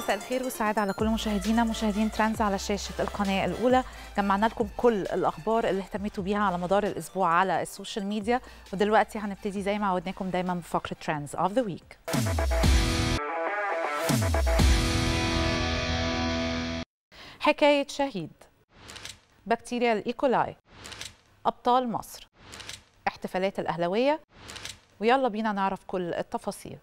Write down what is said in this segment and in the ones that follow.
مساء الخير والسعادة على كل مشاهدينا مشاهدين ترانز على شاشة القناة الأولى جمعنا لكم كل الأخبار اللي اهتميتوا بيها على مدار الأسبوع على السوشيال ميديا ودلوقتي هنبتدي زي ما عودناكم دايما بفقرة ترانز أوف ذا ويك حكاية شهيد بكتيريا الإيكولاي أبطال مصر احتفالات الأهلوية ويلا بينا نعرف كل التفاصيل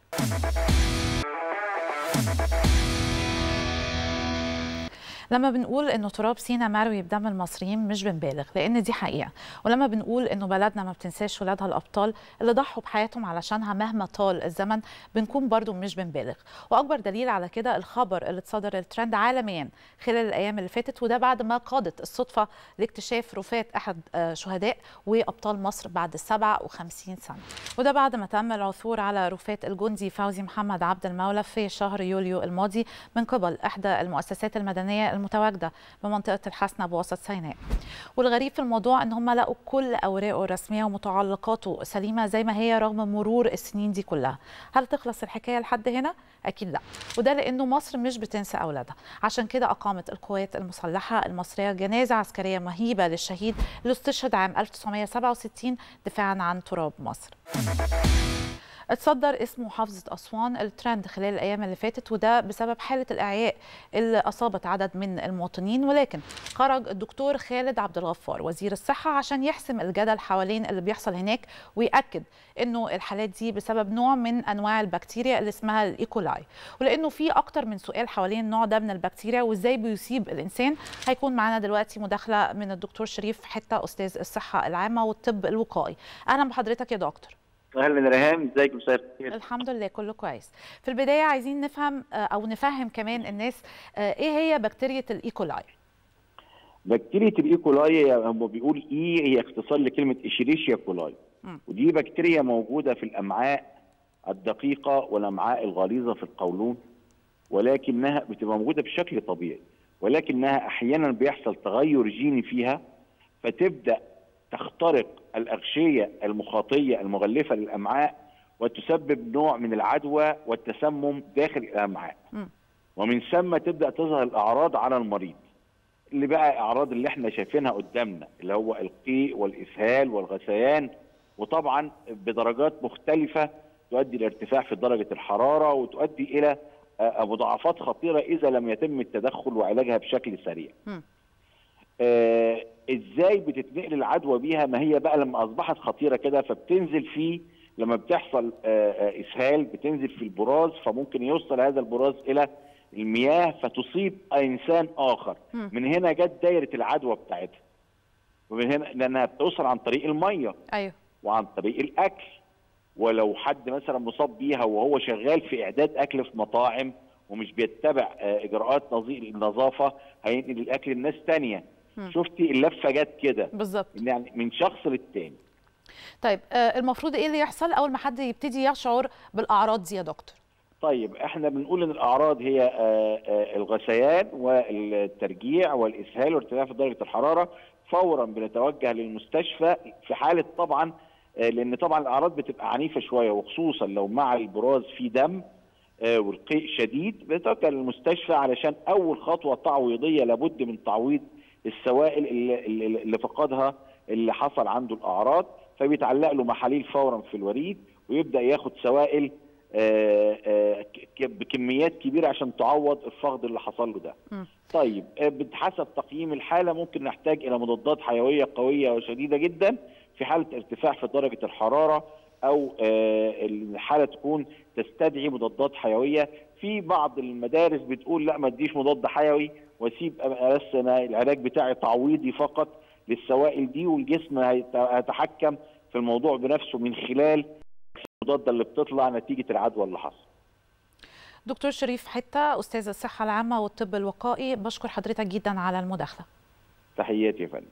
لما بنقول انه تراب سينا مروي بدم المصريين مش بنبالغ لان دي حقيقه ولما بنقول انه بلدنا ما بتنساش ولادها الابطال اللي ضحوا بحياتهم علشانها مهما طال الزمن بنكون برضو مش بنبالغ واكبر دليل على كده الخبر اللي اتصدر الترند عالميا خلال الايام اللي فاتت وده بعد ما قادت الصدفه لاكتشاف رفات احد شهداء وابطال مصر بعد 57 سنه وده بعد ما تم العثور على رفات الجندي فوزي محمد عبد المولى في شهر يوليو الماضي من قبل احدى المؤسسات المدنيه المتواجده بمنطقه الحسنه بوسط سيناء والغريب في الموضوع ان هم لقوا كل اوراقه الرسميه ومتعلقاته سليمه زي ما هي رغم مرور السنين دي كلها هل تخلص الحكايه لحد هنا اكيد لا وده لانه مصر مش بتنسى اولادها عشان كده اقامت القوات المسلحه المصريه جنازه عسكريه مهيبه للشهيد اللي استشهد عام 1967 دفاعا عن تراب مصر اتصدر اسم محافظة أسوان الترند خلال الأيام اللي فاتت وده بسبب حالة الإعياء اللي أصابت عدد من المواطنين ولكن خرج الدكتور خالد عبد الغفار وزير الصحة عشان يحسم الجدل حوالين اللي بيحصل هناك ويأكد إنه الحالات دي بسبب نوع من أنواع البكتيريا اللي اسمها الإيكولاي ولأنه في أكتر من سؤال حوالين النوع ده من البكتيريا وإزاي بيصيب الإنسان هيكون معانا دلوقتي مداخلة من الدكتور شريف حتة أستاذ الصحة العامة والطب الوقائي أهلا بحضرتك يا دكتور اهلا ريهام ازيك مساء الخير الحمد لله كله كويس في البدايه عايزين نفهم او نفهم كمان الناس ايه هي بكتيريا الايكولاي بكتيريا الايكولاي هم بيقول اي هي اختصار لكلمه اشيريشيا كولاي م. ودي بكتيريا موجوده في الامعاء الدقيقه والامعاء الغليظه في القولون ولكنها بتبقى موجوده بشكل طبيعي ولكنها احيانا بيحصل تغير جيني فيها فتبدا تخترق الأغشية المخاطية المغلفة للأمعاء وتسبب نوع من العدوى والتسمم داخل الأمعاء م. ومن ثم تبدأ تظهر الأعراض على المريض اللي بقى أعراض اللي احنا شايفينها قدامنا اللي هو القيء والإسهال والغثيان وطبعا بدرجات مختلفة تؤدي لارتفاع في درجة الحرارة وتؤدي إلى مضاعفات خطيرة إذا لم يتم التدخل وعلاجها بشكل سريع م. آه ازاي بتتنقل العدوى بيها ما هي بقى لما اصبحت خطيره كده فبتنزل في لما بتحصل آه آه اسهال بتنزل في البراز فممكن يوصل هذا البراز الى المياه فتصيب انسان اخر م. من هنا جت دايره العدوى بتاعتها ومن هنا لانها بتوصل عن طريق الميه ايوه وعن طريق الاكل ولو حد مثلا مصاب بيها وهو شغال في اعداد اكل في مطاعم ومش بيتبع اجراءات النظافه هينقل الاكل لناس ثانيه شفتي اللفه جت كده بالظبط يعني من شخص للتاني طيب آه المفروض ايه اللي يحصل اول ما حد يبتدي يشعر بالاعراض دي يا دكتور طيب احنا بنقول ان الاعراض هي آه آه الغثيان والترجيع والاسهال وارتفاع في درجه الحراره فورا بنتوجه للمستشفى في حاله طبعا لان طبعا الاعراض بتبقى عنيفه شويه وخصوصا لو مع البراز في دم والقيء شديد بنتوجه للمستشفى علشان اول خطوه تعويضيه لابد من تعويض السوائل اللي, اللي فقدها اللي حصل عنده الاعراض فبيتعلق له محاليل فورا في الوريد ويبدا ياخد سوائل آآ آآ بكميات كبيره عشان تعوض الفقد اللي حصل له ده. م. طيب بحسب تقييم الحاله ممكن نحتاج الى مضادات حيويه قويه وشديده جدا في حاله ارتفاع في درجه الحراره او الحاله تكون تستدعي مضادات حيويه في بعض المدارس بتقول لا ما اديش مضاد حيوي واسيب بس انا العلاج بتاعي تعويضي فقط للسوائل دي والجسم هيتحكم في الموضوع بنفسه من خلال المضاده اللي بتطلع نتيجه العدوى اللي حصل. دكتور شريف حته استاذ الصحه العامه والطب الوقائي بشكر حضرتك جدا على المداخله. تحياتي يا فندم.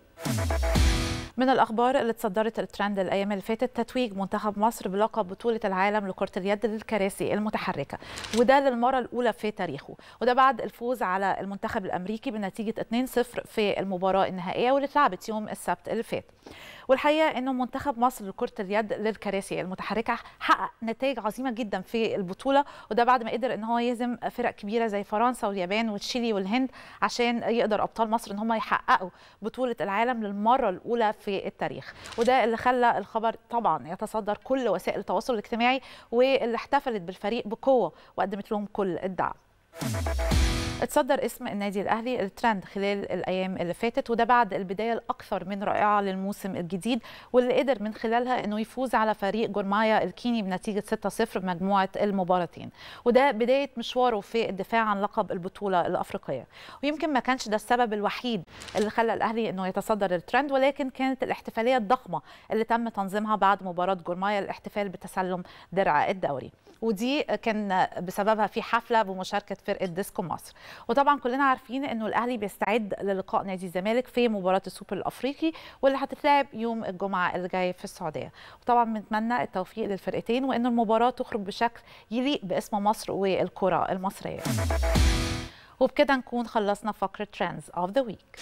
من الاخبار اللي اتصدرت الترند الايام اللي فاتت تتويج منتخب مصر بلقب بطوله العالم لكره اليد للكراسي المتحركه وده للمره الاولى في تاريخه وده بعد الفوز على المنتخب الامريكي بنتيجه 2-0 في المباراه النهائيه واللي اتلعبت يوم السبت اللي فات والحقيقه انه منتخب مصر لكره اليد للكراسي المتحركه حقق نتائج عظيمه جدا في البطوله وده بعد ما قدر ان هو يهزم فرق كبيره زي فرنسا واليابان والتشيلي والهند عشان يقدر ابطال مصر ان هم يحققوا بطوله العالم للمره الاولى في التاريخ وده اللي خلى الخبر طبعا يتصدر كل وسائل التواصل الاجتماعي واللي احتفلت بالفريق بقوه وقدمت لهم كل الدعم اتصدر اسم النادي الاهلي الترند خلال الايام اللي فاتت وده بعد البدايه الاكثر من رائعه للموسم الجديد واللي قدر من خلالها انه يفوز على فريق جورمايا الكيني بنتيجه 6-0 بمجموعه المباراتين وده بدايه مشواره في الدفاع عن لقب البطوله الافريقيه ويمكن ما كانش ده السبب الوحيد اللي خلى الاهلي انه يتصدر الترند ولكن كانت الاحتفاليه الضخمه اللي تم تنظيمها بعد مباراه جورمايا الاحتفال بتسلم درع الدوري ودي كان بسببها في حفله بمشاركه فرقه ديسكو مصر وطبعا كلنا عارفين انه الاهلي بيستعد للقاء نادي الزمالك في مباراه السوبر الافريقي واللي هتتلعب يوم الجمعه اللي جاي في السعوديه وطبعا بنتمنى التوفيق للفرقتين وان المباراه تخرج بشكل يليق باسم مصر والكره المصريه وبكده نكون خلصنا فقره ترندز اوف ذا ويك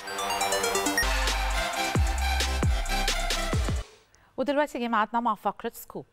ودلوقتي جه ميعادنا مع فقره سكوب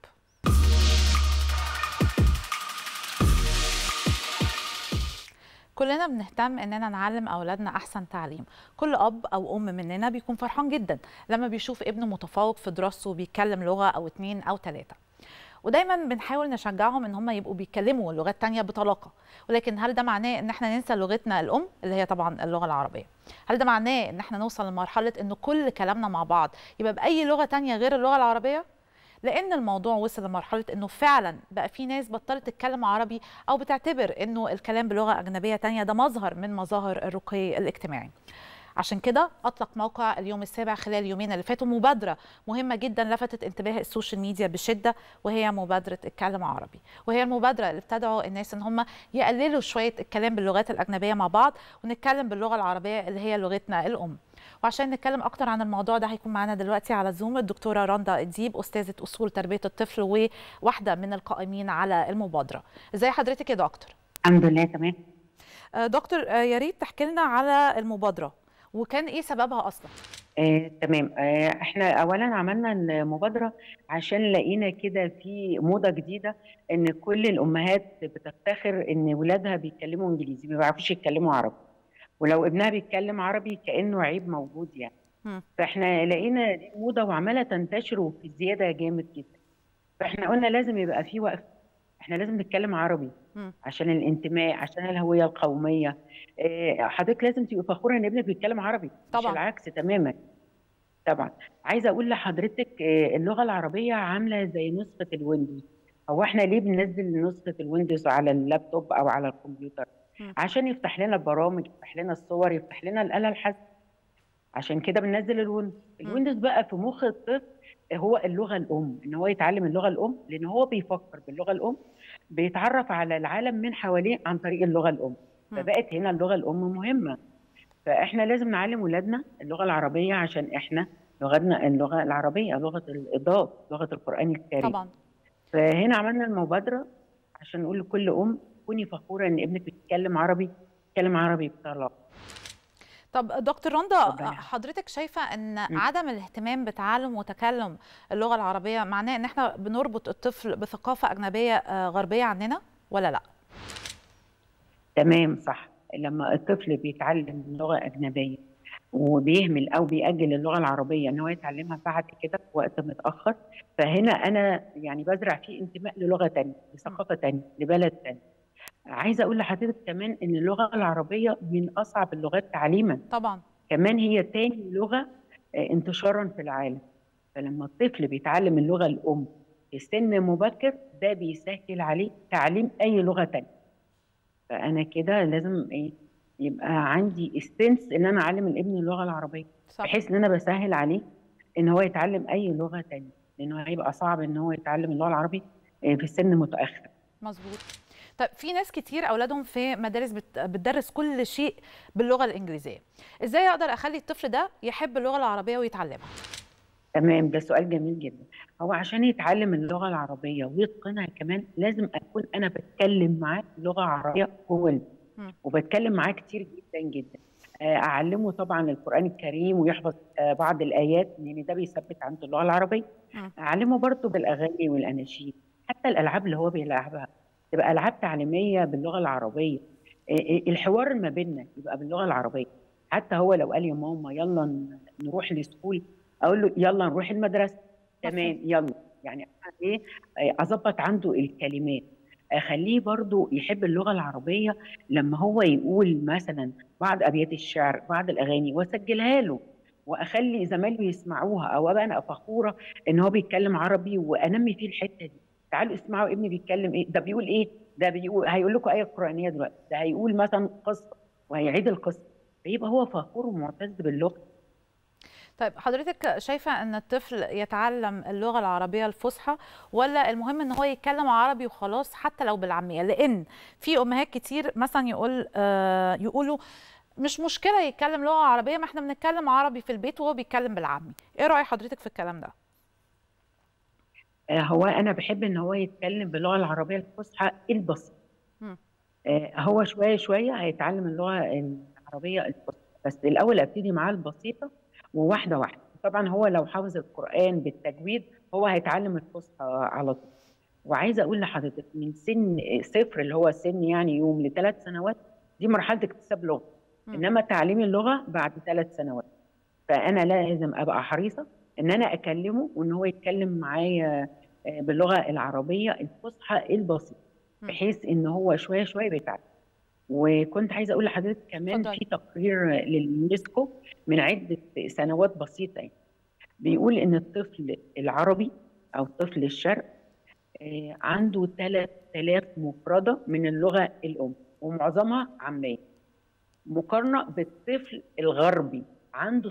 كلنا بنهتم اننا نعلم اولادنا احسن تعليم كل اب او ام مننا بيكون فرحان جدا لما بيشوف ابنه متفوق في دراسته وبيتكلم لغه او اتنين او تلاته ودايما بنحاول نشجعهم ان هم يبقوا بيتكلموا لغات تانية بطلاقه ولكن هل ده معناه ان احنا ننسى لغتنا الام اللي هي طبعا اللغه العربيه هل ده معناه ان احنا نوصل لمرحله ان كل كلامنا مع بعض يبقى باي لغه تانية غير اللغه العربيه لان الموضوع وصل لمرحله انه فعلا بقى في ناس بطلت تتكلم عربي او بتعتبر انه الكلام بلغه اجنبيه تانية ده مظهر من مظاهر الرقي الاجتماعي عشان كده اطلق موقع اليوم السابع خلال اليومين اللي فاتوا مبادره مهمه جدا لفتت انتباه السوشيال ميديا بشده وهي مبادره اتكلم عربي وهي المبادره اللي بتدعو الناس ان هم يقللوا شويه الكلام باللغات الاجنبيه مع بعض ونتكلم باللغه العربيه اللي هي لغتنا الام وعشان نتكلم اكتر عن الموضوع ده هيكون معانا دلوقتي على زوم الدكتوره رندا الديب استاذه اصول تربيه الطفل وواحده من القائمين على المبادره ازاي حضرتك يا دكتور الحمد لله تمام دكتور يا ريت تحكي لنا على المبادره وكان ايه سببها اصلا آه، تمام آه، احنا اولا عملنا المبادره عشان لقينا كده في موضه جديده ان كل الامهات بتفتخر ان ولادها بيتكلموا انجليزي ما بيعرفوش يتكلموا عربي ولو ابنها بيتكلم عربي كانه عيب موجود يعني م. فاحنا لقينا دي موضه وعماله تنتشر وفي زياده جامد جدا فاحنا قلنا لازم يبقى في وقف احنا لازم نتكلم عربي م. عشان الانتماء عشان الهويه القوميه آه، حضرتك لازم تبقى فخوره ان ابنك بيتكلم عربي طبعاً. مش العكس تماما طبعا عايزه اقول لحضرتك آه، اللغه العربيه عامله زي نسخه الويندوز هو احنا ليه بننزل نسخه الويندوز على اللابتوب او على الكمبيوتر م. عشان يفتح لنا البرامج يفتح لنا الصور يفتح لنا الاله الحاسبه عشان كده بننزل الويندوز الويندوز بقى في مخ الطفل هو اللغه الام ان هو يتعلم اللغه الام لان هو بيفكر باللغه الام بيتعرف على العالم من حواليه عن طريق اللغه الام م. فبقت هنا اللغه الام مهمه فاحنا لازم نعلم ولادنا اللغه العربيه عشان احنا لغتنا اللغه العربيه لغه الاضاءه لغه القران الكريم طبعا فهنا عملنا المبادره عشان نقول لكل ام كوني فخوره ان ابنك بيتكلم عربي بيتكلم عربي بطلاقه طب دكتور رندا ربنا. حضرتك شايفه ان عدم الاهتمام بتعلم وتكلم اللغه العربيه معناه ان احنا بنربط الطفل بثقافه اجنبيه آه، غربيه عننا ولا لا تمام صح لما الطفل بيتعلم لغه اجنبيه وبيهمل او بيأجل اللغه العربيه ان هو يتعلمها بعد كده في وقت متاخر فهنا انا يعني بزرع فيه انتماء للغه تانية لثقافه تانية لبلد تاني عايزه اقول لحضرتك كمان ان اللغه العربيه من اصعب اللغات تعليما طبعا كمان هي تاني لغه آه، انتشارا في العالم فلما الطفل بيتعلم اللغه الام في سن مبكر ده بيسهل عليه تعليم اي لغه تانية فانا كده لازم ايه يبقى عندي استنس ان انا اعلم الابن اللغه العربيه صح بحيث ان انا بسهل عليه ان هو يتعلم اي لغه تانية لانه هيبقى صعب ان هو يتعلم اللغه العربيه آه، في سن متاخر مظبوط طب في ناس كتير اولادهم في مدارس بت- بتدرس كل شيء باللغه الانجليزيه ازاي اقدر اخلي الطفل ده يحب اللغه العربيه ويتعلمها تمام ده سؤال جميل جدا هو عشان يتعلم اللغه العربيه ويتقنها كمان لازم اكون انا بتكلم معاه لغه عربيه هو مم. وبتكلم معاه كتير جدا جدا اعلمه طبعا القران الكريم ويحفظ بعض الايات لان ده بيثبت عنده اللغه العربيه اعلمه برضه بالاغاني والاناشيد حتى الالعاب اللي هو بيلعبها تبقى العاب تعليميه باللغه العربيه الحوار ما بيننا يبقى باللغه العربيه حتى هو لو قال يا ماما يلا نروح لسكول اقول له يلا نروح المدرسه تمام يلا يعني ايه اظبط عنده الكلمات اخليه برضو يحب اللغه العربيه لما هو يقول مثلا بعض ابيات الشعر بعض الاغاني واسجلها له واخلي زمايله يسمعوها او ابقى انا فخوره ان هو بيتكلم عربي وانمي فيه الحته دي تعالوا اسمعوا ابني بيتكلم ايه ده بيقول ايه ده بيقول هيقول لكم ايه قرانيه دلوقتي ده هيقول مثلا قصه وهيعيد القصه فيبقى هو فخور ومعتز باللغه طيب حضرتك شايفة أن الطفل يتعلم اللغة العربية الفصحى ولا المهم أن هو يتكلم عربي وخلاص حتى لو بالعامية لأن في أمهات كتير مثلا يقول آه يقولوا مش مشكلة يتكلم لغة عربية ما احنا بنتكلم عربي في البيت وهو بيتكلم بالعامي ايه رأي حضرتك في الكلام ده؟ هو أنا بحب إن هو يتكلم باللغة العربية الفصحى البسيطة هو شوية شوية هيتعلم اللغة العربية الفصحى بس الأول أبتدي معاه البسيطة وواحده واحده طبعا هو لو حافظ القران بالتجويد هو هيتعلم الفصحى على طول وعايزه اقول لحضرتك من سن صفر اللي هو سن يعني يوم لثلاث سنوات دي مرحله اكتساب لغه انما تعليم اللغه بعد ثلاث سنوات فانا لازم ابقى حريصه ان انا اكلمه وان هو يتكلم معايا باللغه العربيه الفصحى البسيطه بحيث ان هو شويه شويه بيتعلم وكنت عايزه اقول لحضرتك كمان في تقرير لليونسكو من عده سنوات بسيطه يعني بيقول ان الطفل العربي او طفل الشرق عنده 3000 مفرده من اللغه الام ومعظمها عاميه مقارنه بالطفل الغربي عنده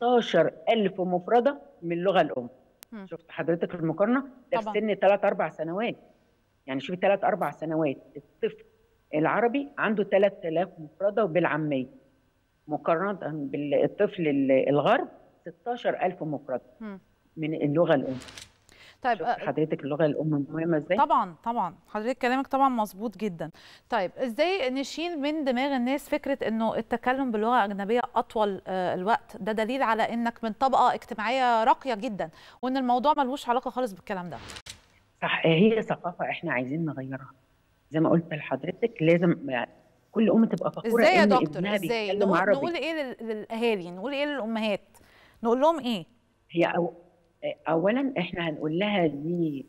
16000 مفرده من اللغه الام م. شفت حضرتك المقارنه ده في سن 3 4 سنوات يعني شوفي 3 4 سنوات الطفل العربي عنده 3000 مفردة بالعامية مقارنة بالطفل الغرب 16000 مفردة من اللغة الأم طيب حضرتك اللغة الأم مهمة ازاي؟ طبعا طبعا حضرتك كلامك طبعا مظبوط جدا طيب ازاي نشيل من دماغ الناس فكرة انه التكلم بلغة أجنبية أطول الوقت ده دليل على انك من طبقة اجتماعية راقية جدا وان الموضوع ملوش علاقة خالص بالكلام ده صح هي ثقافة احنا عايزين نغيرها زي ما قلت لحضرتك لازم يعني كل ام تبقى فخوره ازاي يا دكتور ازاي نقول, عربي. نقول ايه للاهالي نقول ايه للامهات نقول لهم ايه هي أو اولا احنا هنقول لها دي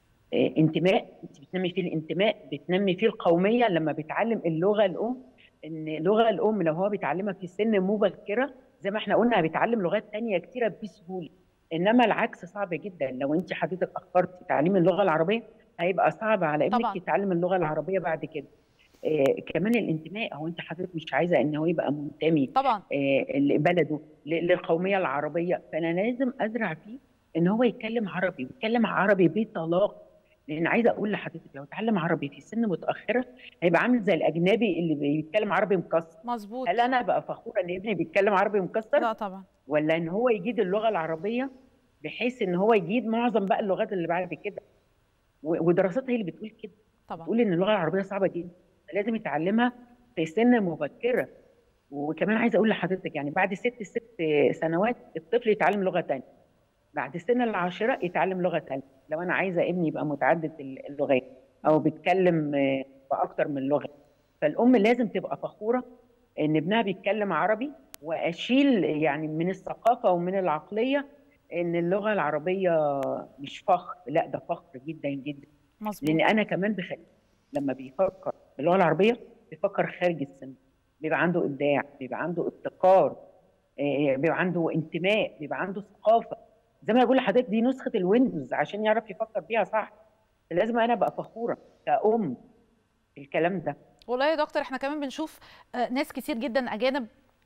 انتماء انت بتنمي فيه الانتماء بتنمي فيه القوميه لما بتعلم اللغه الام ان اللغه الام لو هو بيتعلمها في سن مبكره زي ما احنا قلنا بيتعلم لغات تانية كتيره بسهوله انما العكس صعب جدا لو انت حضرتك اخرتي تعليم اللغه العربيه هيبقى صعب على ابنك طبعا. يتعلم اللغه العربيه بعد كده آه كمان الانتماء هو انت حضرتك مش عايزه ان هو يبقى منتمي طبعا آه لبلده للقوميه العربيه فانا لازم ازرع فيه ان هو يتكلم عربي ويتكلم عربي بطلاق لان عايزه اقول لحضرتك لو اتعلم عربي في سن متاخره هيبقى عامل زي الاجنبي اللي بيتكلم عربي مكسر مظبوط هل انا ابقى فخوره ان ابني بيتكلم عربي مكسر لا طبعا ولا ان هو يجيد اللغه العربيه بحيث ان هو يجيد معظم بقى اللغات اللي بعد كده ودراسات هي اللي بتقول كده طبعا بتقول ان اللغه العربيه صعبه جدا لازم يتعلمها في سن مبكره وكمان عايزه اقول لحضرتك يعني بعد ست ست سنوات الطفل يتعلم لغه ثانيه بعد سن العاشره يتعلم لغه ثانيه لو انا عايزه ابني يبقى متعدد اللغات او بيتكلم باكثر من لغه فالام لازم تبقى فخوره ان ابنها بيتكلم عربي واشيل يعني من الثقافه ومن العقليه ان اللغه العربيه مش فخر لا ده فخر جدا جدا مظبوط لان انا كمان بخلي لما بيفكر باللغه العربيه بيفكر خارج السن بيبقى عنده ابداع بيبقى عنده ابتكار بيبقى عنده انتماء بيبقى عنده ثقافه زي ما بقول لحضرتك دي نسخه الويندوز عشان يعرف يفكر بيها صح لازم انا ابقى فخوره كأم الكلام ده والله يا دكتور احنا كمان بنشوف ناس كتير جدا اجانب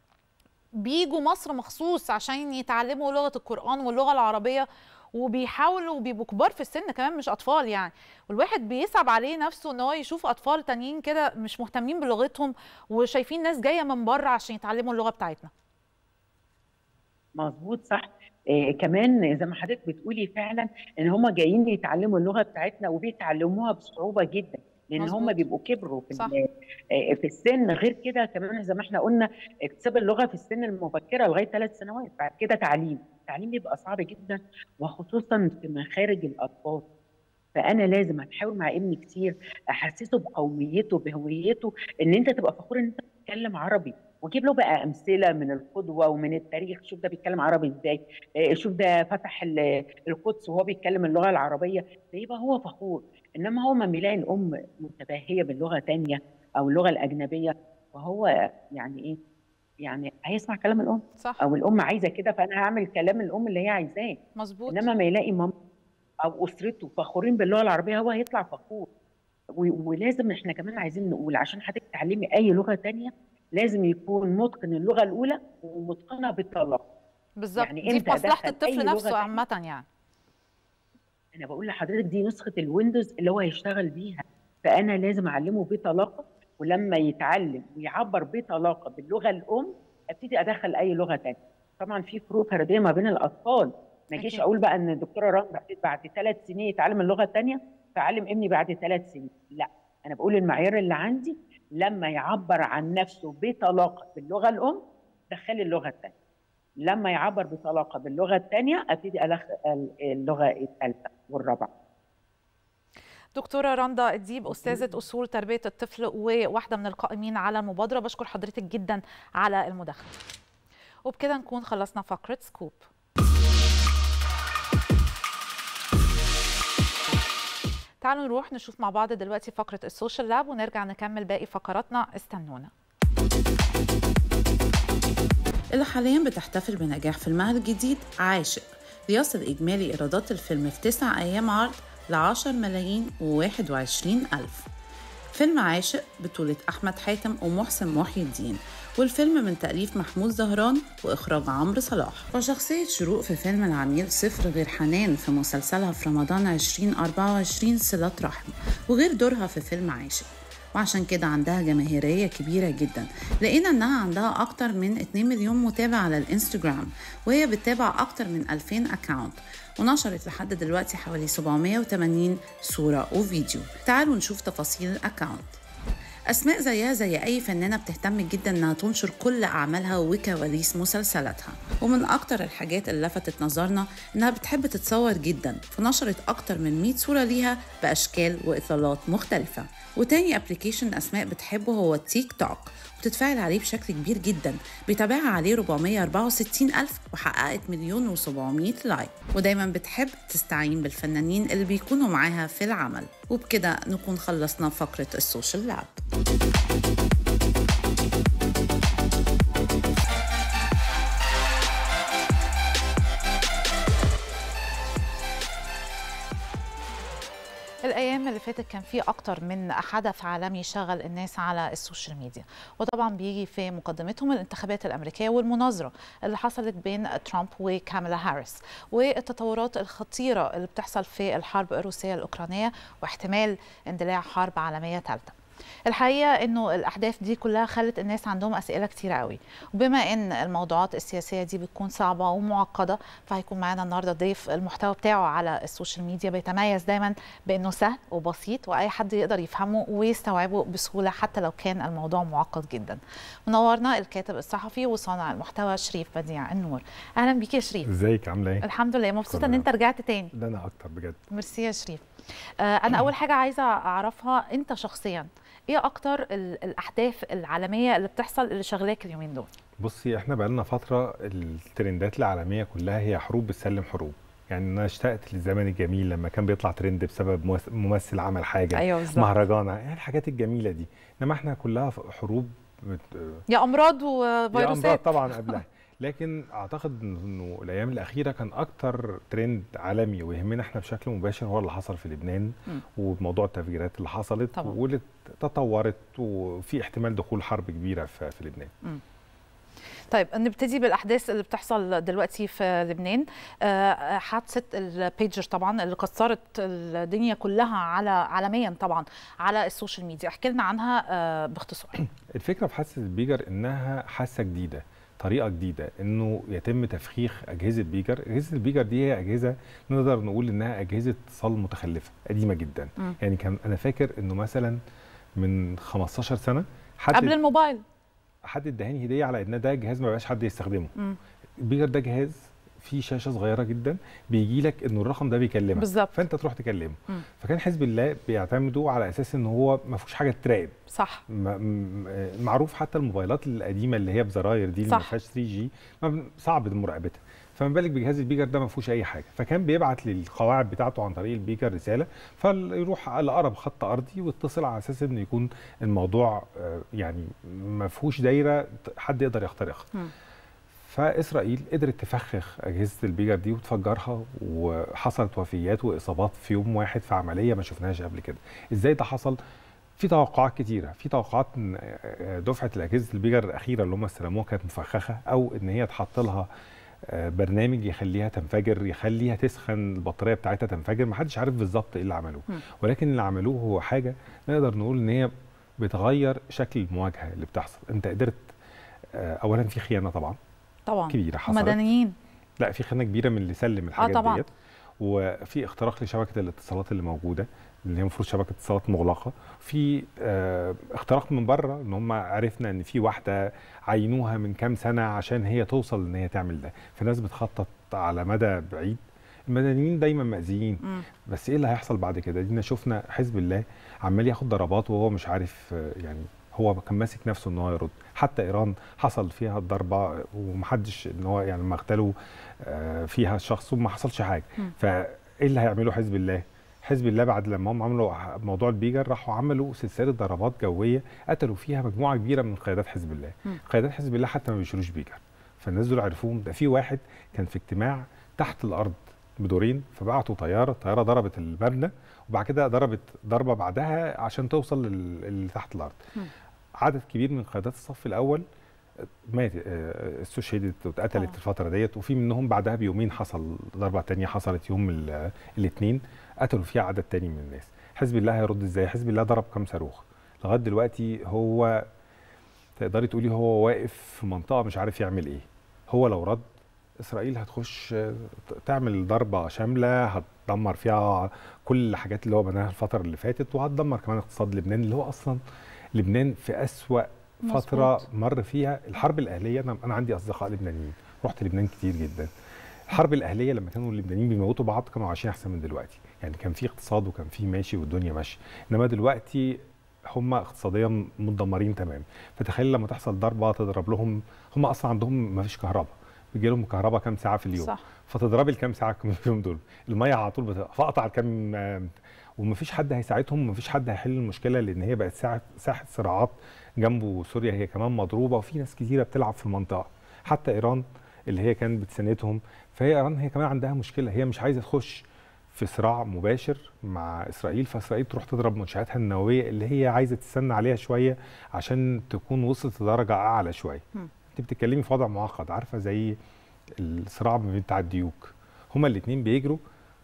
بيجوا مصر مخصوص عشان يتعلموا لغه القران واللغه العربيه وبيحاولوا بيبقوا كبار في السن كمان مش اطفال يعني والواحد بيصعب عليه نفسه ان هو يشوف اطفال تانيين كده مش مهتمين بلغتهم وشايفين ناس جايه من بره عشان يتعلموا اللغه بتاعتنا مظبوط صح إيه كمان زي ما حضرتك بتقولي فعلا ان هم جايين يتعلموا اللغه بتاعتنا وبيتعلموها بصعوبه جدا لان مظبوط. هم بيبقوا كبروا في صح. ال- آه، في السن غير كده كمان زي ما احنا قلنا اكتساب اللغه في السن المبكره لغايه ثلاث سنوات بعد كده تعليم التعليم بيبقى صعب جدا وخصوصا في مخارج الاطفال فانا لازم اتحاور مع ابني كتير احسسه بقوميته بهويته ان انت تبقى فخور ان انت بتتكلم عربي واجيب له بقى امثله من القدوه ومن التاريخ شوف ده بيتكلم عربي ازاي آه، شوف ده فتح ال- القدس وهو بيتكلم اللغه العربيه فيبقى هو فخور انما هو ما بيلاقي الام متباهيه باللغه تانية او اللغه الاجنبيه وهو يعني ايه يعني هيسمع كلام الام صح او الام عايزه كده فانا هعمل كلام الام اللي هي عايزاه مظبوط انما ما يلاقي ماما او اسرته فخورين باللغه العربيه هو هيطلع فخور و- ولازم احنا كمان عايزين نقول عشان حضرتك تعلمي اي لغه تانية لازم يكون متقن اللغه الاولى ومتقنه بالطلاق بالظبط يعني دي في إمتى مصلحه أدخل أي الطفل لغة نفسه تانية؟ عامه يعني انا بقول لحضرتك دي نسخه الويندوز اللي هو هيشتغل بيها فانا لازم اعلمه بطلاقه ولما يتعلم ويعبر بطلاقه باللغه الام ابتدي ادخل اي لغه تانية طبعا في فروق فرديه ما بين الاطفال ما اجيش أكيد. اقول بقى ان الدكتوره رغم بعد- بعد ثلاث سنين يتعلم اللغه الثانيه فاعلم ابني بعد ثلاث سنين لا انا بقول المعيار اللي عندي لما يعبر عن نفسه بطلاقه باللغه الام دخلي اللغه الثانيه لما يعبر بطلاقه باللغه الثانيه ابتدي ادخل اللغه الثالثه والرابعه دكتورة رندا الديب أستاذة أصول تربية الطفل وواحدة من القائمين على المبادرة بشكر حضرتك جدا على المداخلة وبكده نكون خلصنا فقرة سكوب تعالوا نروح نشوف مع بعض دلوقتي فقرة السوشيال لاب ونرجع نكمل باقي فقراتنا استنونا اللي حاليا بتحتفل بنجاح فيلمها الجديد عاشق ليصل إجمالي إيرادات الفيلم في تسع أيام عرض لعشر ملايين وواحد وعشرين ألف فيلم عاشق بطولة أحمد حاتم ومحسن محي الدين والفيلم من تأليف محمود زهران وإخراج عمرو صلاح وشخصية شروق في فيلم العميل صفر غير حنان في مسلسلها في رمضان 2024 صلة رحم وغير دورها في فيلم عاشق وعشان كده عندها جماهيرية كبيرة جدا لقينا انها عندها اكتر من 2 مليون متابع على الانستجرام وهي بتتابع اكتر من 2000 اكاونت ونشرت لحد دلوقتي حوالي 780 صورة وفيديو تعالوا نشوف تفاصيل الاكاونت أسماء زيها زي أي فنانة بتهتم جدا إنها تنشر كل أعمالها وكواليس مسلسلاتها ومن أكتر الحاجات اللي لفتت نظرنا إنها بتحب تتصور جدا فنشرت أكتر من 100 صورة ليها بأشكال وإطلالات مختلفة وتاني ابلكيشن أسماء بتحبه هو التيك توك وتتفاعل عليه بشكل كبير جدا بيتابعها عليه 464 ألف وحققت مليون و700 لايك ودايما بتحب تستعين بالفنانين اللي بيكونوا معاها في العمل وبكده نكون خلصنا فقرة السوشيال لاب الايام اللي فاتت كان في اكتر من حدث عالمي شغل الناس على السوشيال ميديا وطبعا بيجي في مقدمتهم الانتخابات الامريكيه والمناظره اللي حصلت بين ترامب وكاميلا هاريس والتطورات الخطيره اللي بتحصل في الحرب الروسيه الاوكرانيه واحتمال اندلاع حرب عالميه ثالثه الحقيقه انه الاحداث دي كلها خلت الناس عندهم اسئله كتيره قوي وبما ان الموضوعات السياسيه دي بتكون صعبه ومعقده فهيكون معانا النهارده ضيف المحتوى بتاعه على السوشيال ميديا بيتميز دايما بانه سهل وبسيط واي حد يقدر يفهمه ويستوعبه بسهوله حتى لو كان الموضوع معقد جدا منورنا الكاتب الصحفي وصانع المحتوى شريف بديع النور اهلا بيك يا شريف ازيك عامله ايه؟ الحمد لله مبسوطه كله ان انت رجعت تاني ده انا اكتر بجد ميرسي يا شريف آه انا اول حاجه عايزه اعرفها انت شخصيا ايه اكتر ال- الاحداث العالميه اللي بتحصل اللي شغلاك اليومين دول بصي احنا بقالنا فتره الترندات العالميه كلها هي حروب بتسلم حروب يعني انا اشتقت للزمن الجميل لما كان بيطلع ترند بسبب ممث- ممثل عمل حاجه ايوه بالظبط مهرجانه يعني الحاجات الجميله دي انما احنا كلها ف- حروب بت... يا امراض يا امراض وفيروسات طبعا قبلها لكن اعتقد انه الايام الاخيره كان اكتر ترند عالمي ويهمنا احنا بشكل مباشر هو اللي حصل في لبنان مم. وموضوع التفجيرات اللي حصلت طبعاً. واللي تطورت وفي احتمال دخول حرب كبيره في, في لبنان طيب نبتدي بالاحداث اللي بتحصل دلوقتي في لبنان آه، حادثه البيجر طبعا اللي كسرت الدنيا كلها على عالميا طبعا على السوشيال ميديا احكي لنا عنها آه، باختصار الفكره في حادثه البيجر انها حادثه جديده طريقه جديده انه يتم تفخيخ اجهزه بيجر اجهزه البيجر دي هي اجهزه نقدر نقول انها اجهزه اتصال متخلفه قديمه جدا مم. يعني كان انا فاكر انه مثلا من 15 سنه حد قبل الموبايل حد اداني هديه على ان ده جهاز ما بقاش حد يستخدمه مم. البيجر ده جهاز فيه شاشه صغيره جدا بيجي لك انه الرقم ده بيكلمك بالظبط. فانت تروح تكلمه مم. فكان حزب الله بيعتمدوا على اساس ان هو ما فيهوش حاجه تراقب صح م- م- معروف حتى الموبايلات القديمه اللي هي بزراير دي اللي ما صح. فيهاش 3 جي ما بن- صعب مراقبتها فما بالك بجهاز البيجر ده ما فيهوش اي حاجه فكان بيبعت للقواعد بتاعته عن طريق البيجر رساله فيروح على اقرب خط ارضي ويتصل على اساس انه يكون الموضوع آه، يعني ما فيهوش دايره ت- حد يقدر يخترقها مم. فاسرائيل قدرت تفخخ اجهزه البيجر دي وتفجرها وحصلت وفيات واصابات في يوم واحد في عمليه ما شفناهاش قبل كده ازاي ده حصل في توقعات كتيره في توقعات ان دفعه الاجهزه البيجر الاخيره اللي هم استلموها كانت مفخخه او ان هي تحط لها آه، برنامج يخليها تنفجر يخليها تسخن البطاريه بتاعتها تنفجر ما حدش عارف بالظبط ايه اللي عملوه مم. ولكن اللي عملوه هو حاجه نقدر نقول ان هي بتغير شكل المواجهه اللي بتحصل انت قدرت آه، اولا في خيانه طبعا طبعا كبيره حصلت مدنيين لا في خيانه كبيره من اللي سلم الحاجات طبعاً. ديت وفي اختراق لشبكه الاتصالات اللي موجوده اللي هي المفروض شبكه اتصالات مغلقه في آه اختراق من بره ان هم عرفنا ان في واحده عينوها من كام سنه عشان هي توصل ان هي تعمل ده فالناس بتخطط على مدى بعيد المدنيين دايما مأذيين مم. بس ايه اللي هيحصل بعد كده دينا شفنا حزب الله عمال ياخد ضربات وهو مش عارف آه، يعني هو كان ماسك نفسه ان هو يرد حتى ايران حصل فيها الضربه ومحدش ان هو يعني لما اغتالوا آه، فيها الشخص وما حصلش حاجه مم. فايه اللي هيعمله حزب الله حزب الله بعد لما هم عملوا موضوع البيجر راحوا عملوا سلسله ضربات جويه قتلوا فيها مجموعه كبيره من قيادات حزب الله مم. قيادات حزب الله حتى ما بيشيلوش بيجر فالناس دول عرفوهم ده في واحد كان في اجتماع تحت الارض بدورين فبعتوا طياره الطياره ضربت المبنى وبعد كده ضربت ضربه بعدها عشان توصل لل- اللي تحت الارض مم. عدد كبير من قيادات الصف الاول مات آه، استشهدت واتقتلت طبعا. الفتره ديت وفي منهم بعدها بيومين حصل ضربه تانية حصلت يوم الاثنين قتلوا فيها عدد تاني من الناس حزب الله هيرد ازاي حزب الله ضرب كام صاروخ لغايه دلوقتي هو تقدري تقولي هو واقف في منطقه مش عارف يعمل ايه هو لو رد اسرائيل هتخش آه، تعمل ضربه شامله هتدمر فيها كل الحاجات اللي هو بناها الفتره اللي فاتت وهتدمر كمان اقتصاد لبنان اللي هو اصلا لبنان في اسوا فتره مظبوط. مر فيها الحرب الاهليه انا انا عندي اصدقاء لبنانيين رحت لبنان كتير جدا الحرب الاهليه لما كانوا اللبنانيين بيموتوا بعض كانوا عايشين احسن من دلوقتي يعني كان في اقتصاد وكان في ماشي والدنيا ماشيه انما دلوقتي هم اقتصاديا متدمرين تمام فتخيل لما تحصل ضربه تضرب لهم هم اصلا عندهم ما فيش كهرباء بيجي لهم كهرباء كام ساعه في اليوم صح فتضربي الكام ساعه في اليوم دول الميه على طول بت- فاقطع الكام آه، ومفيش حد هيساعدهم ومفيش حد هيحل المشكله لان هي بقت ساعه ساحه صراعات جنبه سوريا هي كمان مضروبه وفي ناس كتيره بتلعب في المنطقه حتى ايران اللي هي كانت بتساندهم فهي ايران هي كمان عندها مشكله هي مش عايزه تخش في صراع مباشر مع اسرائيل فاسرائيل تروح تضرب منشاتها النوويه اللي هي عايزه تستنى عليها شويه عشان تكون وصلت لدرجه اعلى شويه مم. انت بتتكلمي في وضع معقد عارفه زي الصراع ما بين بتاع الديوك هما الاثنين بيجروا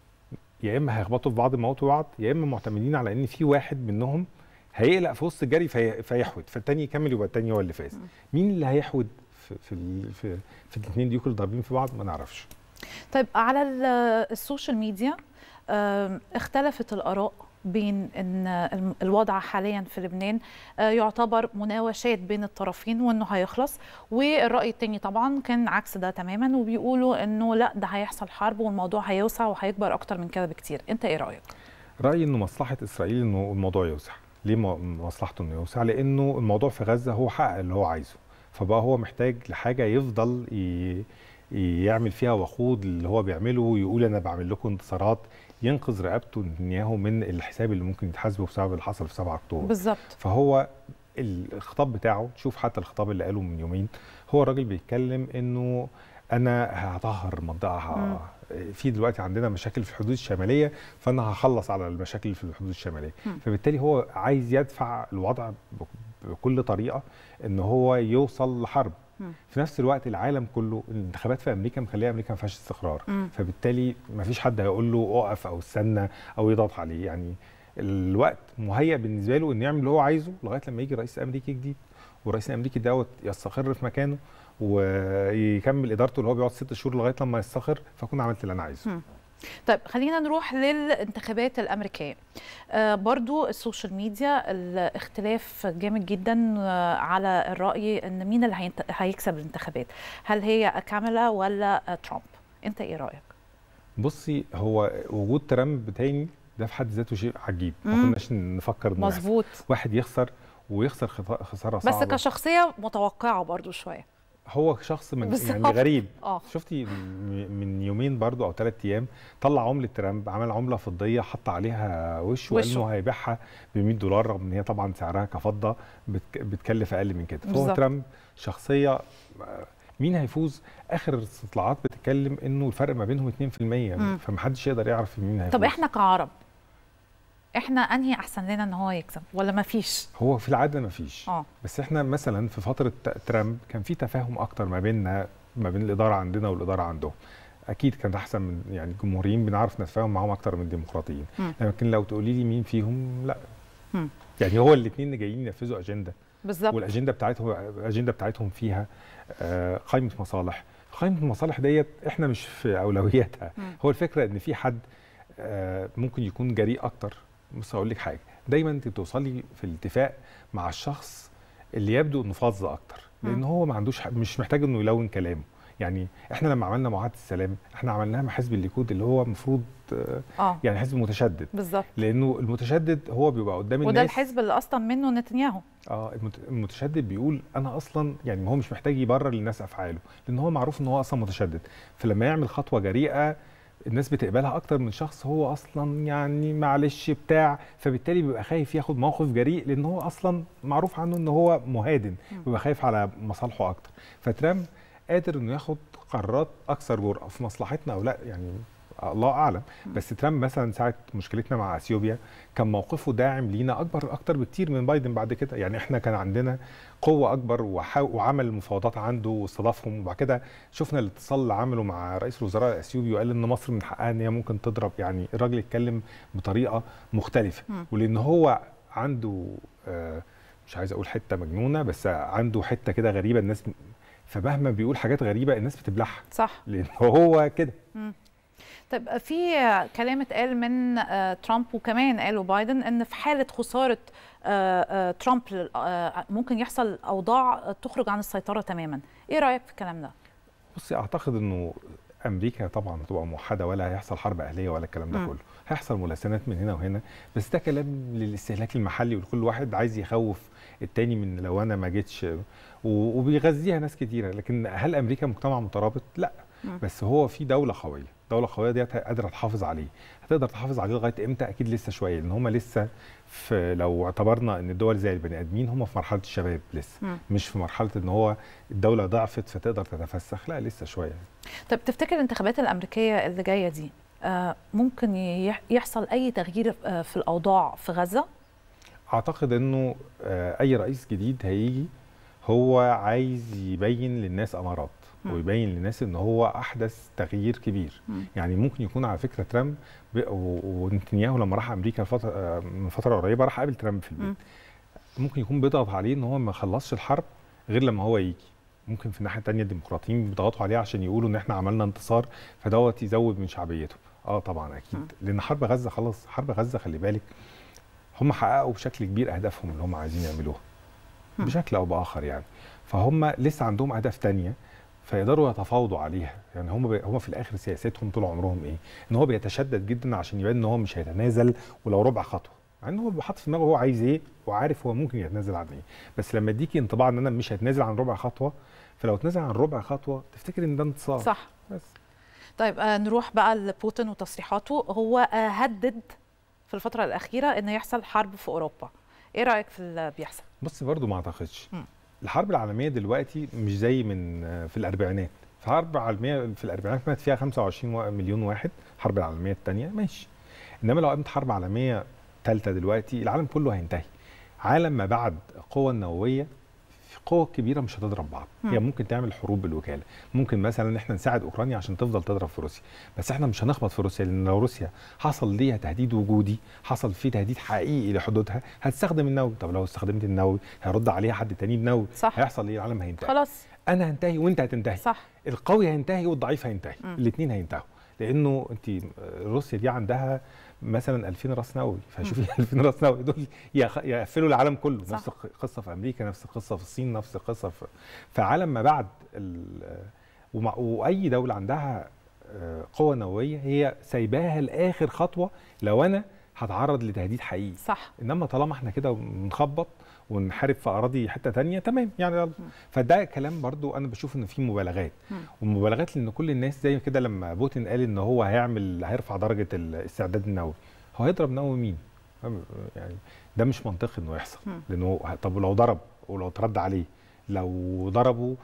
يا اما هيخبطوا في بعض يموتوا بعض يا اما معتمدين على ان في واحد منهم هيقلق في وسط الجري في فيحود فالتاني يكمل يبقى التاني هو اللي فاز مين اللي هيحود في في ال- في, في الاثنين ديوك اللي ضاربين في بعض ما نعرفش طيب على ال- السوشيال ميديا آم، اختلفت الآراء بين ان الم- الوضع حاليا في لبنان آه، يعتبر مناوشات بين الطرفين وانه هيخلص والرأي التاني طبعا كان عكس ده تماما وبيقولوا انه لا ده هيحصل حرب والموضوع هيوسع وهيكبر اكتر من كده بكتير انت ايه رأيك رايي انه مصلحه اسرائيل انه الموضوع يوسع ليه م- مصلحته انه يوسع لانه الموضوع في غزه هو حقق اللي هو عايزه فبقى هو محتاج لحاجه يفضل ي... يعمل فيها وقود اللي هو بيعمله ويقول انا بعمل لكم انتصارات ينقذ رقبته نتنياهو من الحساب اللي ممكن يتحاسبه بسبب اللي حصل في 7 اكتوبر بالظبط فهو الخطاب بتاعه شوف حتى الخطاب اللي قاله من يومين هو الراجل بيتكلم انه انا هطهر منطقه ه- في دلوقتي عندنا مشاكل في الحدود الشماليه فانا هخلص على المشاكل اللي في الحدود الشماليه مم. فبالتالي هو عايز يدفع الوضع ب- بكل طريقه ان هو يوصل لحرب مم. في نفس الوقت العالم كله الانتخابات في امريكا مخليه امريكا ما فيهاش استقرار مم. فبالتالي ما فيش حد هيقول له اقف او استنى او يضغط عليه يعني الوقت مهيأ بالنسبه له انه يعمل اللي هو عايزه لغايه لما يجي رئيس امريكي جديد والرئيس الامريكي دوت يستقر في مكانه ويكمل ادارته اللي هو بيقعد ست شهور لغايه لما يستقر فاكون عملت اللي انا عايزه مم. طيب خلينا نروح للانتخابات الامريكيه آه برضو السوشيال ميديا الاختلاف جامد جدا آه على الراي ان مين اللي هينت- هيكسب الانتخابات هل هي كاميلا ولا آه ترامب انت ايه رايك بصي هو وجود ترامب تاني ده في حد ذاته شيء عجيب ما مم. كناش نفكر انه يحصل. مظبوط واحد يخسر ويخسر خط- خساره بس صعبه كشخصيه متوقعه برضو شويه هو شخص من بالظبط. يعني غريب اه شفتي م- من يومين برضو او ثلاث ايام طلع عمله ترامب عمل عمله فضيه حط عليها وش وقال وشه. انه هيبيعها ب 100 دولار رغم ان هي طبعا سعرها كفضه بتك- بتكلف اقل من كده فهو بالظبط. ترامب شخصيه آه، مين هيفوز اخر الاستطلاعات بتتكلم انه الفرق ما بينهم 2% مم. فمحدش يقدر يعرف مين هيفوز طب احنا كعرب احنا انهي احسن لنا ان هو يكسب ولا ما فيش هو في العاده ما فيش اه بس احنا مثلا في فتره ت- ترامب كان في تفاهم اكتر ما بيننا ما بين الاداره عندنا والاداره عندهم اكيد كان احسن من يعني الجمهوريين بنعرف نتفاهم معاهم اكتر من الديمقراطيين مم. لكن لو تقولي لي مين فيهم لا مم. يعني هو الاثنين جايين ينفذوا اجنده بالظبط والاجنده بتاعتهم الاجنده بتاعتهم فيها آه، قائمه مصالح قائمه المصالح ديت احنا مش في اولوياتها مم. هو الفكره ان في حد آه، ممكن يكون جريء اكتر بص هقول لك حاجه دايما انت بتوصلي في الاتفاق مع الشخص اللي يبدو انه فظ اكتر لان مم. هو ما عندوش ح- مش محتاج انه يلون كلامه يعني احنا لما عملنا معاهده السلام احنا عملناها مع حزب الليكود اللي هو المفروض آه، اه يعني حزب متشدد بالظبط لانه المتشدد هو بيبقى قدام وده الناس الحزب اللي اصلا منه نتنياهو اه المت- المتشدد بيقول انا اصلا يعني هو مش محتاج يبرر للناس افعاله لان هو معروف ان هو اصلا متشدد فلما يعمل خطوه جريئه الناس بتقبلها اكتر من شخص هو اصلا يعني معلش بتاع فبالتالي بيبقى خايف ياخد موقف جريء لان هو اصلا معروف عنه ان هو مهادن بيبقى خايف على مصالحه اكتر فترامب قادر انه ياخد قرارات اكثر جرأه في مصلحتنا او لا يعني الله اعلم بس ترامب مثلا ساعه مشكلتنا مع اثيوبيا كان موقفه داعم لينا اكبر اكتر بكتير من بايدن بعد كده يعني احنا كان عندنا قوه اكبر وحا- وعمل مفاوضات عنده واستضافهم وبعد كده شفنا الاتصال اللي عمله مع رئيس الوزراء الاثيوبي وقال ان مصر من حقها ان هي ممكن تضرب يعني الراجل اتكلم بطريقه مختلفه مم. ولان هو عنده آه، مش عايز اقول حته مجنونه بس عنده حته كده غريبه الناس فمهما بيقول حاجات غريبه الناس بتبلعها صح لان هو كده طيب في كلام اتقال من آه، ترامب وكمان قاله بايدن ان في حاله خساره آه، آه، ترامب لل- آه، ممكن يحصل اوضاع تخرج عن السيطره تماما ايه رايك في الكلام ده بصي اعتقد انه امريكا طبعا هتبقى موحده ولا هيحصل حرب اهليه ولا الكلام ده مم. كله هيحصل ملاسنات من هنا وهنا بس ده كلام للاستهلاك المحلي وكل واحد عايز يخوف التاني من لو انا ما جيتش و- وبيغذيها ناس كتيره لكن هل امريكا مجتمع مترابط لا مم. بس هو في دوله قويه دوله قويه ديت قادره تحافظ عليه هتقدر تحافظ عليه لغايه امتى اكيد لسه شويه لان هم لسه في لو اعتبرنا ان الدول زي البني ادمين هم في مرحله الشباب لسه مم. مش في مرحله ان هو الدوله ضعفت فتقدر تتفسخ لا لسه شويه طب تفتكر الانتخابات الامريكيه اللي جايه دي آه، ممكن يح- يحصل اي تغيير آه، في الاوضاع في غزه اعتقد انه آه، اي رئيس جديد هيجي هو عايز يبين للناس امارات مم. ويبين للناس ان هو احدث تغيير كبير مم. يعني ممكن يكون على فكره ترامب ب- و- ونتنياهو لما راح امريكا فترة آه، من فتره قريبه راح قابل ترامب في البيت ممكن يكون بيضغط عليه ان هو ما يخلصش الحرب غير لما هو يجي ممكن في الناحيه الثانيه الديمقراطيين بيضغطوا عليه عشان يقولوا ان احنا عملنا انتصار فدوت يزود من شعبيته اه طبعا مم. اكيد لان حرب غزه خلاص حرب غزه خلي بالك هم حققوا بشكل كبير اهدافهم اللي هم عايزين يعملوها مم. بشكل او باخر يعني فهم لسه عندهم اهداف تانية فيقدروا يتفاوضوا عليها يعني هم بي... هم في الاخر سياستهم طول عمرهم ايه ان هو بيتشدد جدا عشان يبان ان هو مش هيتنازل ولو ربع خطوه مع ان هو بيبقى حاطط في دماغه هو عايز ايه وعارف هو ممكن يتنازل عن ايه بس لما اديكي انطباع ان انا مش هتنازل عن ربع خطوه فلو اتنازل عن ربع خطوه تفتكر ان ده انتصار صح بس طيب آه، نروح بقى لبوتين وتصريحاته هو آه، هدد في الفتره الاخيره ان يحصل حرب في اوروبا ايه رايك في اللي بيحصل بص برضو ما اعتقدش مم. الحرب العالميه دلوقتي مش زي من آه، في الاربعينات في الحرب العالميه في الاربعينات مات فيها 25 وا- مليون واحد الحرب العالميه الثانيه ماشي انما لو قامت حرب عالميه ثالثه دلوقتي العالم كله هينتهي عالم ما بعد القوه النوويه في قوة كبيرة مش هتضرب بعض مم. هي ممكن تعمل حروب بالوكالة ممكن مثلا احنا نساعد اوكرانيا عشان تفضل تضرب في روسيا بس احنا مش هنخبط في روسيا لان لو روسيا حصل ليها تهديد وجودي حصل فيه تهديد حقيقي لحدودها هتستخدم النووي طب لو استخدمت النووي هيرد عليها حد تاني بنووي صح. هيحصل ايه العالم هينتهي خلاص انا هنتهي وانت هتنتهي صح القوي هينتهي والضعيف هينتهي الاثنين هينتهوا لانه انت روسيا دي عندها مثلا 2000 راس نووي فشوفي 2000 راس نووي دول يخ- يقفلوا العالم كله صح. نفس القصه في امريكا نفس القصه في الصين نفس القصه في في عالم ما بعد ال- ومع واي دوله عندها آه، قوه نوويه هي سايباها لاخر خطوه لو انا هتعرض لتهديد حقيقي صح انما طالما احنا كده بنخبط ونحارب في اراضي حته تانية تمام يعني يلا فده كلام برضو انا بشوف ان فيه مبالغات ومبالغات لان كل الناس زي كده لما بوتين قال ان هو هيعمل هيرفع درجه الاستعداد النووي هو هيضرب نووي مين؟ يعني ده مش منطقي انه يحصل لانه طب ولو ضرب ولو اترد عليه لو ضربوا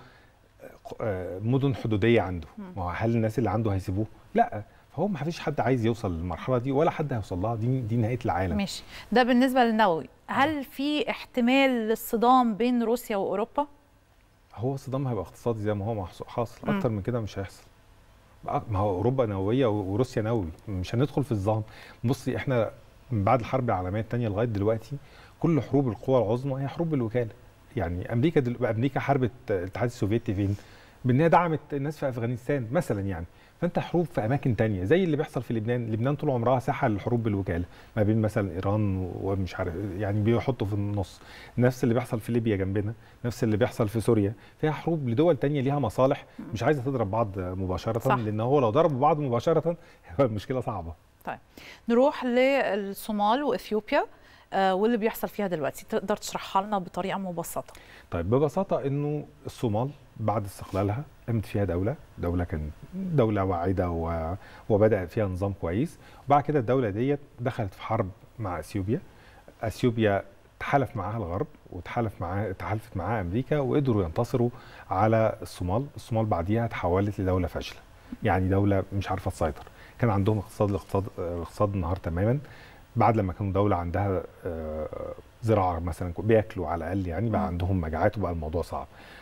آه، مدن حدوديه عنده ما هو هل الناس اللي عنده هيسيبوه؟ لا فهو ما فيش حد عايز يوصل للمرحله دي ولا حد هيوصل لها دي دي نهايه العالم ماشي ده بالنسبه للنووي هل في احتمال للصدام بين روسيا واوروبا هو الصدام هيبقى اقتصادي زي ما هو محصو- حاصل اكتر من كده مش هيحصل بقى- ما هو اوروبا نوويه و- وروسيا نووي مش هندخل في الظلام بصي احنا من بعد الحرب العالميه الثانيه لغايه دلوقتي كل حروب القوى العظمى هي حروب بالوكاله يعني امريكا دل... امريكا حاربت الاتحاد السوفيتي فين بان هي دعمت الناس في افغانستان مثلا يعني فانت حروب في اماكن تانية زي اللي بيحصل في لبنان لبنان طول عمرها ساحه للحروب بالوكاله ما بين مثلا ايران ومش عارف يعني بيحطوا في النص نفس اللي بيحصل في ليبيا جنبنا نفس اللي بيحصل في سوريا فيها حروب لدول تانية ليها مصالح مش عايزه تضرب بعض مباشره صح. لان هو لو ضربوا بعض مباشره هيبقى المشكله صعبه طيب نروح للصومال واثيوبيا آه، واللي بيحصل فيها دلوقتي تقدر تشرحها لنا بطريقه مبسطه طيب ببساطه انه الصومال بعد استقلالها قامت فيها دوله دوله كانت دوله واعده و... وبدا فيها نظام كويس وبعد كده الدوله ديت دخلت في حرب مع اثيوبيا اثيوبيا تحالف معاها الغرب وتحالف معاها تحالفت معاها امريكا وقدروا ينتصروا على الصومال الصومال بعديها تحولت لدوله فاشله يعني دوله مش عارفه تسيطر كان عندهم اقتصاد الاقتصاد الاقتصاد انهار تماما بعد لما كانوا دوله عندها آه، زراعه مثلا بياكلوا على الاقل يعني بقى مم. عندهم مجاعات وبقى الموضوع صعب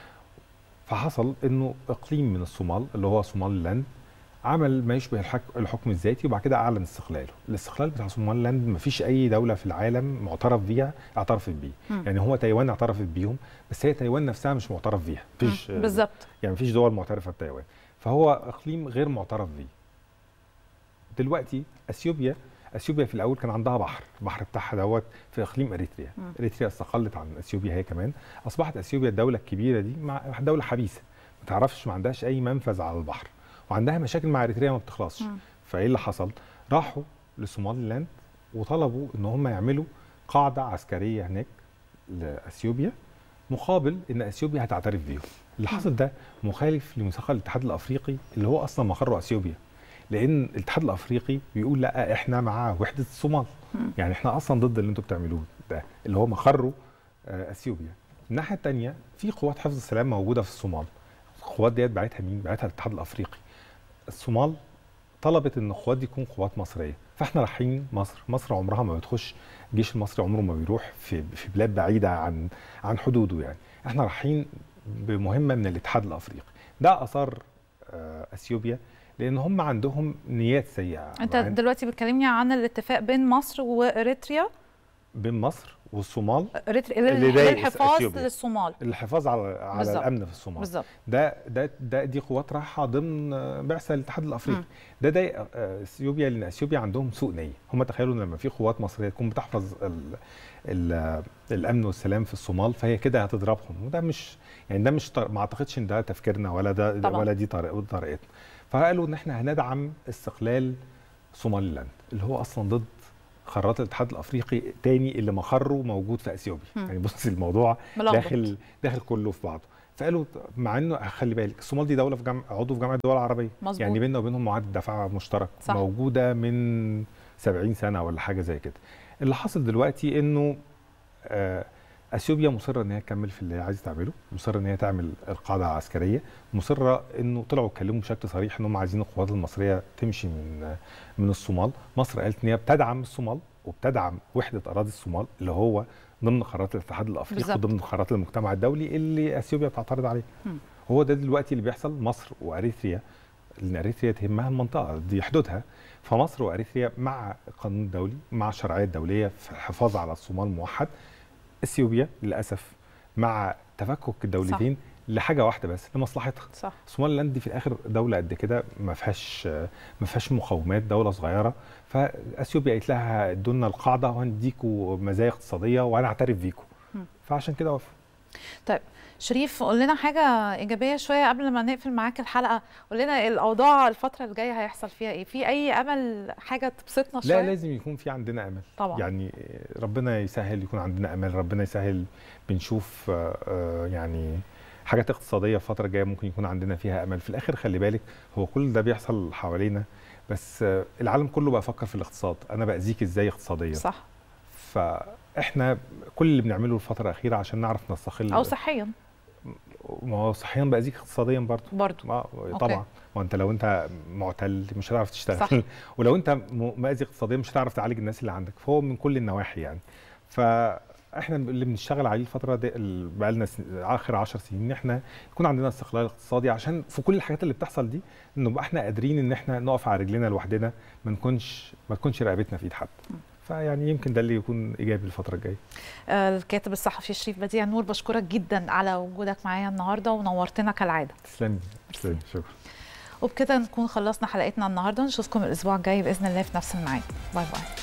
فحصل انه اقليم من الصومال اللي هو صومال لاند عمل ما يشبه الحك- الحكم الذاتي وبعد كده اعلن استقلاله الاستقلال بتاع صومال لاند ما فيش اي دوله في العالم معترف بيها اعترفت بيه مم. يعني هو تايوان اعترفت بيهم بس هي تايوان نفسها مش معترف بيها مفيش مم، بالظبط يعني مفيش دول معترفه بتايوان فهو اقليم غير معترف بيه دلوقتي اثيوبيا اثيوبيا في الاول كان عندها بحر البحر بتاعها دوت في اقليم اريتريا مم. اريتريا استقلت عن اثيوبيا هي كمان اصبحت اثيوبيا الدوله الكبيره دي مع دوله حبيسه ما تعرفش ما عندهاش اي منفذ على البحر وعندها مشاكل مع اريتريا ما بتخلصش مم. فايه اللي حصل راحوا لصومالي لاند وطلبوا ان هم يعملوا قاعده عسكريه هناك لاثيوبيا مقابل ان اثيوبيا هتعترف بيهم اللي حصل ده مخالف لميثاق الاتحاد الافريقي اللي هو اصلا مقره اثيوبيا لان الاتحاد الافريقي بيقول لا احنا مع وحده الصومال مم. يعني احنا اصلا ضد اللي انتوا بتعملوه ده اللي هو مقره آه، اثيوبيا الناحيه الثانيه في قوات حفظ السلام موجوده في الصومال القوات ديت بعتها مين بعتها الاتحاد الافريقي الصومال طلبت ان القوات دي تكون قوات مصريه فاحنا رايحين مصر مصر عمرها ما بتخش الجيش المصري عمره ما بيروح في في بلاد بعيده عن عن حدوده يعني احنا رايحين بمهمه من الاتحاد الافريقي ده اثار آه، اثيوبيا لان هم عندهم نيات سيئه انت مع- دلوقتي بتكلمني عن الاتفاق بين مصر واريتريا بين مصر والصومال اريتريا اللي ضايق للحفاظ أثيوبيا. للصومال الحفاظ على على بالظبط. الامن في الصومال بالظبط ده ده ده دي قوات رايحه ضمن آه، بعثه الاتحاد الافريقي مم. ده ضايق آه، اثيوبيا لان اثيوبيا عندهم سوء نيه هم تخيلوا ان لما في قوات مصريه تكون بتحفظ ال ال آه، الامن والسلام في الصومال فهي كده هتضربهم وده مش يعني ده مش طر- ما اعتقدش ان ده تفكيرنا ولا ده طبعاً. ولا دي طريق- طريقتنا فقالوا ان احنا هندعم استقلال صومالي لاند اللي هو اصلا ضد قرارات الاتحاد الافريقي تاني اللي مقره موجود في اثيوبيا مم. يعني بص الموضوع ملخبط. داخل داخل كله في بعضه فقالوا مع انه خلي بالك الصومال دي دوله في جامعه عضو في جامعه الدول العربيه مظبوط. يعني بيننا وبينهم معاهده دفاع مشترك صح. موجوده من 70 سنه ولا حاجه زي كده اللي حصل دلوقتي انه آه، اثيوبيا مصره ان هي تكمل في اللي هي عايزه تعمله مصره ان هي تعمل القاعده العسكريه مصره انه طلعوا اتكلموا بشكل صريح ان هم عايزين القوات المصريه تمشي من من الصومال مصر قالت ان هي بتدعم الصومال وبتدعم وحده اراضي الصومال اللي هو ضمن قرارات الاتحاد الافريقي بالظبط. وضمن قرارات المجتمع الدولي اللي اثيوبيا بتعترض عليه مم. هو ده دلوقتي اللي بيحصل مصر واريتريا لان اريتريا تهمها المنطقه دي حدودها فمصر واريتريا مع القانون الدولي مع الشرعيه الدوليه في الحفاظ على الصومال موحد اثيوبيا للاسف مع تفكك الدولتين لحاجه واحده بس لمصلحتها صح صومال لاند دي في الاخر دوله قد كده ما فيهاش ما فيهاش مقاومات دوله صغيره فاثيوبيا قالت لها ادوا لنا القاعده وهنديكوا مزايا اقتصاديه وهنعترف بيكم فعشان كده وافقوا طيب شريف قول لنا حاجة إيجابية شوية قبل ما نقفل معاك الحلقة قول لنا الأوضاع الفترة الجاية هيحصل فيها إيه في أي أمل حاجة تبسطنا شوية لا لازم يكون في عندنا امل طبعا. يعني ربنا يسهل يكون عندنا امل ربنا يسهل بنشوف آه، آه، يعني حاجات اقتصاديه الفتره الجايه ممكن يكون عندنا فيها امل في الاخر خلي بالك هو كل ده بيحصل حوالينا بس آه، العالم كله بقى فكر في الاقتصاد انا باذيك ازاي اقتصاديا صح فاحنا كل اللي بنعمله الفتره الاخيره عشان نعرف نستقل أو صحيا ما هو صحيا باذيك اقتصاديا برضه برضو ما طبعا ما انت لو انت معتل مش هتعرف تشتغل صح. ولو انت م- مأذي اقتصاديا مش هتعرف تعالج الناس اللي عندك فهو من كل النواحي يعني فاحنا اللي بنشتغل عليه الفتره دي بقى لنا اخر 10 سنين ان احنا يكون عندنا استقلال اقتصادي عشان في كل الحاجات اللي بتحصل دي انه نبقى احنا قادرين ان احنا نقف على رجلنا لوحدنا ما نكونش ما تكونش رقبتنا في ايد حد فيعني يمكن ده اللي يكون ايجابي الفتره الجايه آه، الكاتب الصحفي شريف بديع نور بشكرك جدا على وجودك معايا النهاردة ونورتنا كالعادة تسلمي تسلمي شكرا وبكده نكون خلصنا حلقتنا النهاردة نشوفكم الأسبوع الجاي بإذن الله في نفس الميعاد باي باي